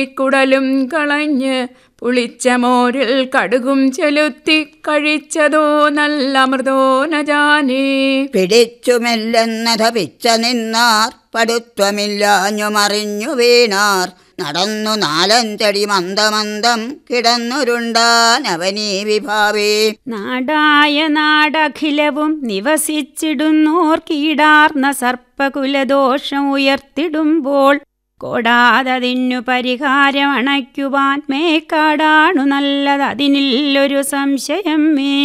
കുടലും കളഞ്ഞ് പുളിച്ച മോരിൽ കടുകും ചെലുത്തി കഴിച്ചതോ നല്ല അമൃതോ നജാനേ പിടിച്ചുമെല്ലെന്നത പിച്ച നിന്നാർ പടുത്വമില്ലാഞ്ഞു മറിഞ്ഞു വീണാർ നടന്നു നാലഞ്ചടി മന്ദമന്ദം കിടന്നുരുണ്ടാൻ അവനീ വിഭാവേ നാടായ നാടഖിലവും നിവസിച്ചിടുന്നോർ കീടാർന്ന സർപ്പകുലദോഷം ഉയർത്തിടുമ്പോൾ കോടാതതിനു പരിഹാരം അണയ്ക്കുവാൻ മേക്കാടാണു നല്ലത് അതിനില്ലൊരു സംശയം മേ